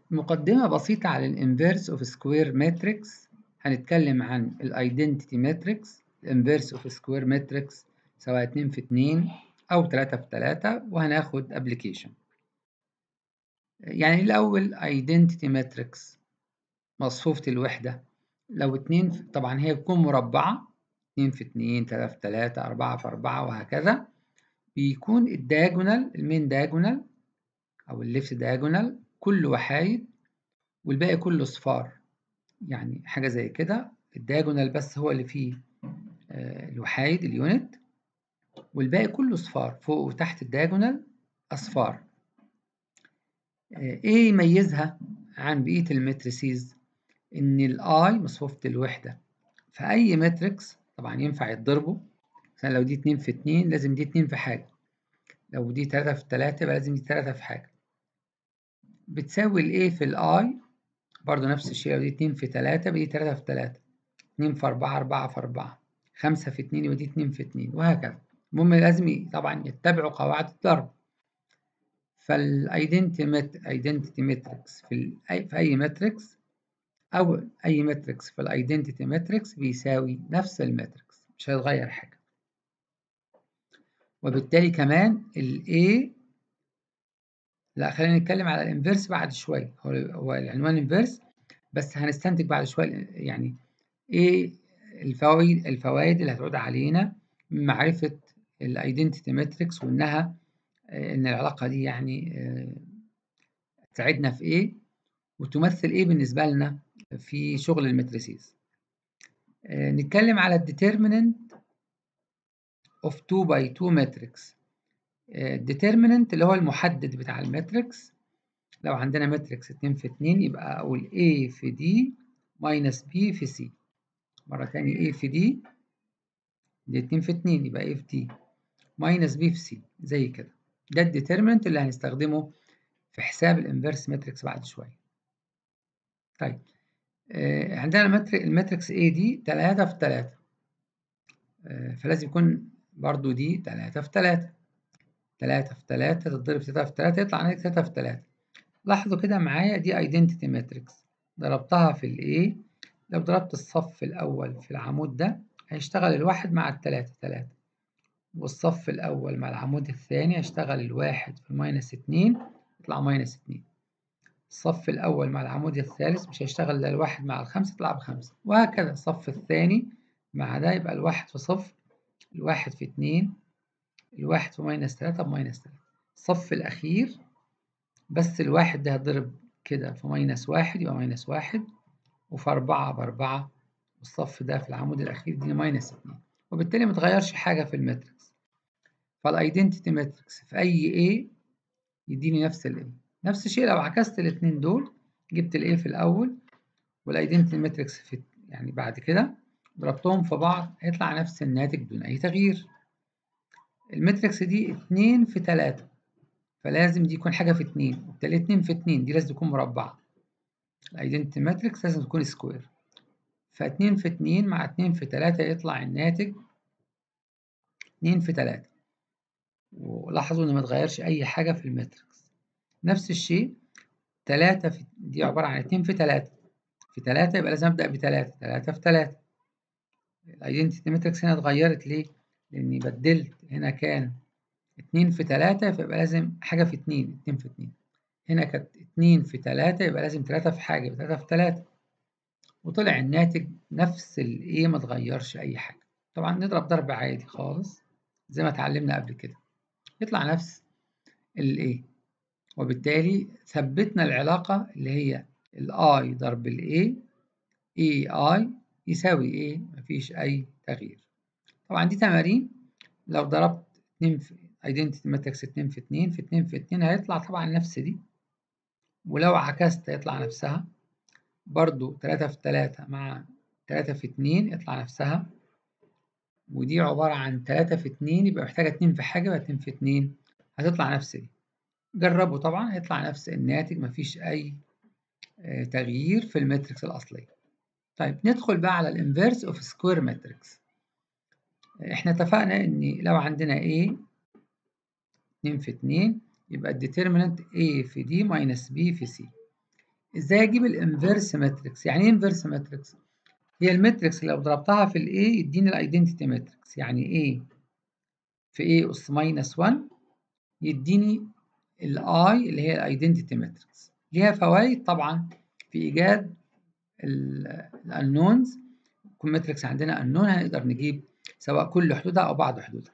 مقدمة بسيطة على الانفيرس اوف سكوير ماتريكس هنتكلم عن الايدنتيتي ماتريكس الانفيرس اوف سكوير ماتريكس سواء 2 في 2 او 3 في 3 وهناخد ابلكيشن يعني الاول ايدنتيتي ماتريكس مصفوفة الوحدة لو 2 طبعا هي بتكون مربعة 2 في 2 3 في 3 4 في 4 وهكذا بيكون الدايجونال المين دايجونال او الليفت دايجونال كله وحايد والباقي كله صفار يعني حاجة زي كده الدايجونال بس هو اللي فيه آه الوحايد اليونت والباقي كله صفار فوق وتحت الدايجونال أصفار آه إيه يميزها عن بقية المترسيز إن الآي مصفوفة الوحدة في أي ماتريكس طبعا ينفع يتضربوا مثلا لو دي 2 في 2 لازم دي 2 في حاجة لو دي 3 في 3 يبقى لازم دي 3 في حاجة بتساوي ال A في ال I برضه نفس الشيء لو دي 2 في 3 يبقى دي 3 في 3 2 في 4 4 في 4 5 في 2 يبقى دي 2 في 2 وهكذا المهم لازم طبعا يتبعوا قواعد الضرب فالايدنتيتي ماتريكس في في اي ماتريكس او اي ماتريكس في الايدنتيتي ماتريكس بيساوي نفس الماتريكس مش هيتغير حاجه وبالتالي كمان ال A لا خلينا نتكلم على الانفيرس بعد شوية هو هو العنوان انفيرس بس هنستنتج بعد شوية يعني ايه الفوائد الفوائد اللي هتعود علينا من معرفة الايدنتيتي ماتريكس وانها ان العلاقة دي يعني تساعدنا في ايه وتمثل ايه بالنسبة لنا في شغل الماتريسيز نتكلم على الديترميننت of 2 by 2 matrix الديترميننت اللي هو المحدد بتاع الماتريكس لو عندنا ماتريكس 2 في 2 يبقى أقول A في D minus B في C مرة تانية A في D دي 2 في 2 يبقى A في D minus B في C زي كده ده الديترميننت اللي هنستخدمه في حساب الانفيرس ماتريكس بعد شوية طيب آه عندنا الماتريكس A دي 3 في 3 آه فلازم يكون برضو دي 3 في 3 3 في 3 تتضرب 3 في 3 يطلع عندك 3 في 3 لاحظوا كده معايا دي ايدنتيتي ماتريكس ضربتها في الايه لو ضربت الصف الاول في العمود ده هيشتغل الواحد مع التلاتة تلاتة والصف الاول مع العمود الثاني هيشتغل الواحد في الماينس اتنين يطلع ماينس اتنين الصف الاول مع العمود الثالث مش هيشتغل الا الواحد مع الخمسة يطلع بخمسة وهكذا الصف الثاني مع ده يبقى الواحد في صفر الواحد في اتنين الواحد في ماينس تلاتة بماينس تلاتة الصف الأخير بس الواحد ده هضرب كده في ماينس واحد يبقى ماينس واحد وفي أربعة بأربعة والصف ده في العمود الأخير دي ماينس اتنين وبالتالي متغيرش حاجة في الماتريكس فالأيدنتيتي ماتريكس في أي A يديني نفس ال A نفس الشيء لو عكست الاتنين دول جبت ال A في الأول والأيدنتيتي ماتريكس في يعني بعد كده ضربتهم في بعض هيطلع نفس الناتج بدون أي تغيير الماتريكس دي اتنين في تلاتة فلازم دي يكون حاجة في اتنين وبالتالي اتنين في اتنين دي لازم تكون مربعة الايدنتي ماتريكس لازم تكون سكوير فاتنين في اتنين مع اتنين في تلاتة يطلع الناتج اتنين في تلاتة ولاحظوا إن متغيرش أي حاجة في الماتريكس نفس الشيء تلاتة في دي عبارة عن اتنين في تلاتة في تلاتة يبقى لازم أبدأ بتلاتة تلاتة في تلاتة الايدنتي ماتريكس هنا اتغيرت ليه؟ لأني بدلت هنا كان اتنين في تلاتة فيبقى لازم حاجة في اتنين اتنين في اتنين هنا كانت اتنين في تلاتة يبقى لازم تلاتة في حاجة يبقى تلاتة في تلاتة وطلع الناتج نفس الايه ما اتغيرش أي حاجة طبعا نضرب ضرب عادي خالص زي ما اتعلمنا قبل كده يطلع نفس الايه وبالتالي ثبتنا العلاقة اللي هي الاي ضرب الاي اي اي يساوي ايه مفيش أي تغيير طبعا دي تمارين لو ضربت 2 في identity matrix 2 في 2 في 2 في 2 هيطلع طبعا نفس دي ولو عكست هيطلع نفسها برضو 3 في 3 مع 3 في 2 يطلع نفسها ودي عبارة عن 3 في 2 يبقى محتاجة 2 في حاجة يبقى 2 في 2 هتطلع نفس دي جربوا طبعا هيطلع نفس الناتج مفيش أي تغيير في الماتريكس الأصلية طيب ندخل بقى على الانفيرس اوف سكوير ماتريكس احنا اتفقنا ان لو عندنا A 2 في 2 يبقى الديترمينانت A في D minus B في C ازاي اجيب الانفيرس ماتريكس يعني ايه انفيرس ماتريكس هي الماتريكس اللي لو ضربتها في الاي يديني الايدنتيتي ماتريكس يعني ايه في ايه اس ماينس 1 يديني الاي اللي هي الايدنتيتي ماتريكس ليها فوائد طبعا في ايجاد الانونز يكون ماتريكس عندنا انون هنقدر نجيب سواء كل حدودها او بعض حدودها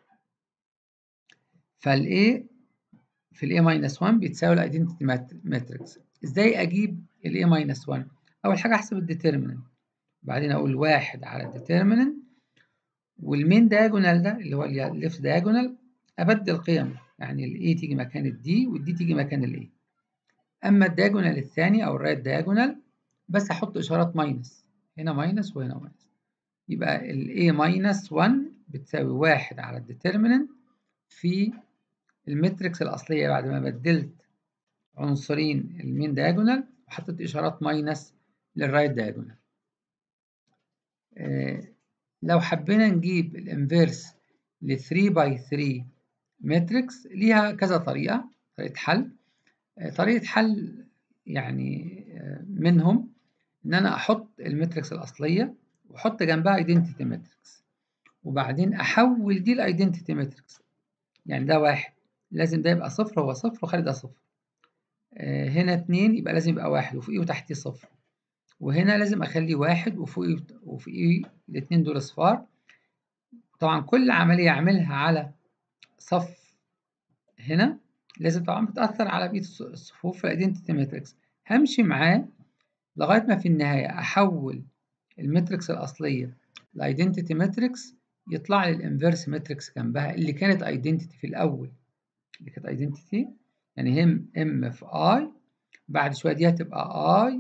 فالاي في الاي ماينس 1 بتساوي الايدنتيتي ماتريكس ازاي اجيب الاي ماينس 1 اول حاجه احسب الديترميننت بعدين اقول واحد على الديترميننت والمين دايجونال ده اللي هو الليفت دايجونال ابدل قيمه يعني الاي تيجي مكان الدي والدي تيجي مكان الاي اما الدايجونال الثاني او الرايت دايجونال بس احط اشارات ماينس هنا ماينس وهنا ماينس يبقى الاي ماينس 1 بتساوي واحد على الديترميننت في المتركس الأصلية بعد ما بدلت عنصرين المين دايجونال وحطيت إشارات ماينس للرايت دايجونال آه لو حبينا نجيب الانفيرس ل 3 باي 3 ماتريكس ليها كذا طريقة طريقة حل آه طريقة حل يعني آه منهم إن أنا أحط الماتريكس الأصلية وأحط جنبها ايدنتيتي ماتريكس وبعدين أحول دي الايدنتيتي ماتريكس يعني ده واحد لازم ده يبقى صفر هو صفر وخارج ده صفر آه هنا اتنين يبقى لازم يبقى واحد وفوقيه وتحتيه صفر وهنا لازم أخليه واحد وفوقيه وفوقيه الاتنين دول صفار طبعا كل عملية أعملها على صف هنا لازم طبعا بتأثر على بقية الصفوف في الايدنتيتي ماتريكس همشي معاه لغاية ما في النهاية أحول الماتريكس الأصلية الايدنتيتي ماتريكس يطلع لي الانفيرس ماتريكس جنبها اللي كانت ايدنتيتي في الأول اللي كانت ايدنتيتي يعني هم ام في اي بعد شويه دي هتبقى اي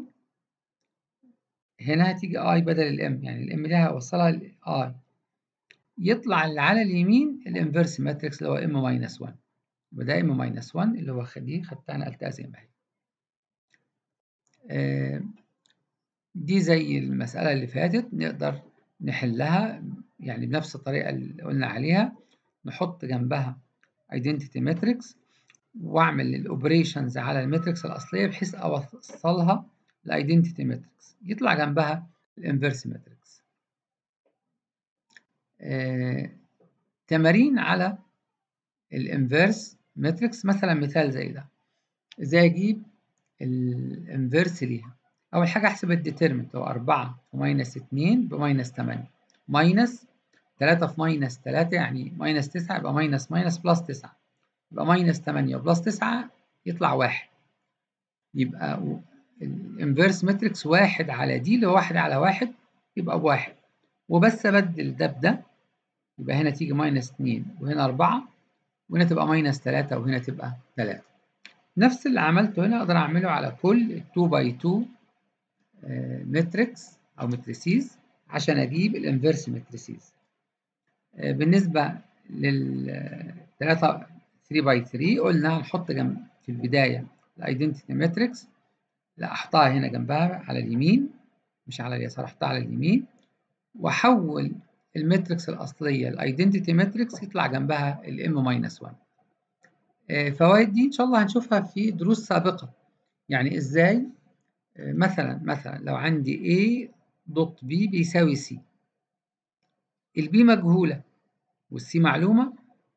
هنا هتيجي اي بدل الام يعني الام دي هوصلها لاي يطلع اللي على اليمين الانفيرس ماتريكس اللي هو ام ماينس 1 يبقى ده ام ماينس 1 اللي هو خديه خدتها نقلتها زي ما هي آه دي زي المسألة اللي فاتت نقدر نحلها يعني بنفس الطريقة اللي قلنا عليها نحط جنبها identity matrix واعمل الاوبريشنز على الماتريكس الاصليه بحيث اوصلها لايدنتيتي ماتريكس يطلع جنبها الانفيرس ماتريكس آه، تمارين على الانفيرس ماتريكس مثلا مثال زي ده ازاي اجيب الانفيرس ليها اول حاجه احسب الديترمنت هو 4 في ماينس 2 بماينس 8 ماينس 3 في ماينس 3 يعني ماينس 9 يبقى ماينس ماينس بلس 9 يبقى ماينس 8 بلس 9 يطلع 1 يبقى الانفيرس ماتريكس 1 على دي اللي هو 1 على 1 يبقى بواحد وبس ابدل ده بده يبقى هنا تيجي ماينس 2 وهنا 4 وهنا تبقى ماينس 3 وهنا تبقى 3 نفس اللي عملته هنا اقدر اعمله على كل 2 باي 2 ماتريكس او ماتريسيز عشان اجيب الانفيرس ماتريسيز بالنسبه لل 3 3 باي 3 قلنا هنحط جنب في البدايه الايدنتيتي ماتريكس لا احطها هنا جنبها على اليمين مش على اليسار احطها على اليمين واحول الماتريكس الاصليه الايدنتيتي ماتريكس يطلع جنبها الام ماينس 1 الفوائد دي ان شاء الله هنشوفها في دروس سابقه يعني ازاي مثلا مثلا لو عندي A دوت B بيساوي C البي مجهولة والسي معلومة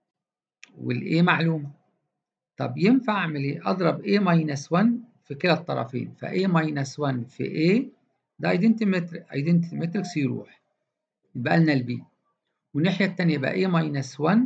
والA معلومة طب ينفع أعمل إيه؟ أضرب A ماينس 1 في كلا الطرفين ف A ماينس 1 في A ده ايدنتي ماتريكس يروح يبقى لنا البي والناحية التانية يبقى A ماينس 1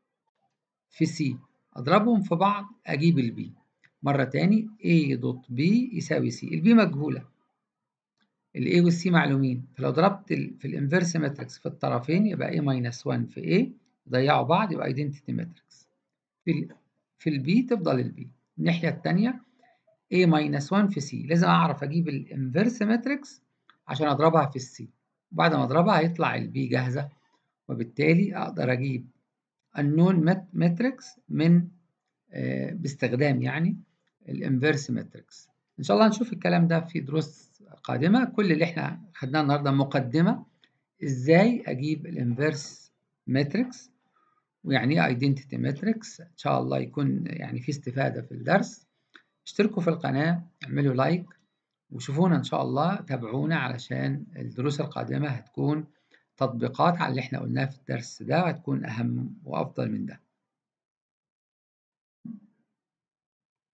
في C أضربهم في بعض أجيب البي مرة تاني A دوت B يساوي C البي مجهولة ال A وال C معلومين فلو ضربت في الانفيرس ماتريكس في الطرفين يبقى A ماينس 1 في A يضيعوا بعض يبقى ايدنتيتي ماتريكس في ال في البي تفضل البي الناحية التانية A ماينس 1 في C لازم أعرف أجيب الانفيرس ماتريكس عشان أضربها في السي بعد ما أضربها هيطلع البي جاهزة وبالتالي أقدر أجيب unknown ماتريكس من آه باستخدام يعني الانفيرس ماتريكس ان شاء الله هنشوف الكلام ده في دروس قادمه كل اللي احنا خدناه النهارده مقدمه ازاي اجيب الانفيرس ماتريكس ويعني ايه ايدنتيتي ماتريكس ان شاء الله يكون يعني في استفاده في الدرس اشتركوا في القناه اعملوا لايك وشوفونا إن شاء الله تابعونا علشان الدروس القادمة هتكون تطبيقات على اللي إحنا قلناه في الدرس ده، وهتكون أهم وأفضل من ده.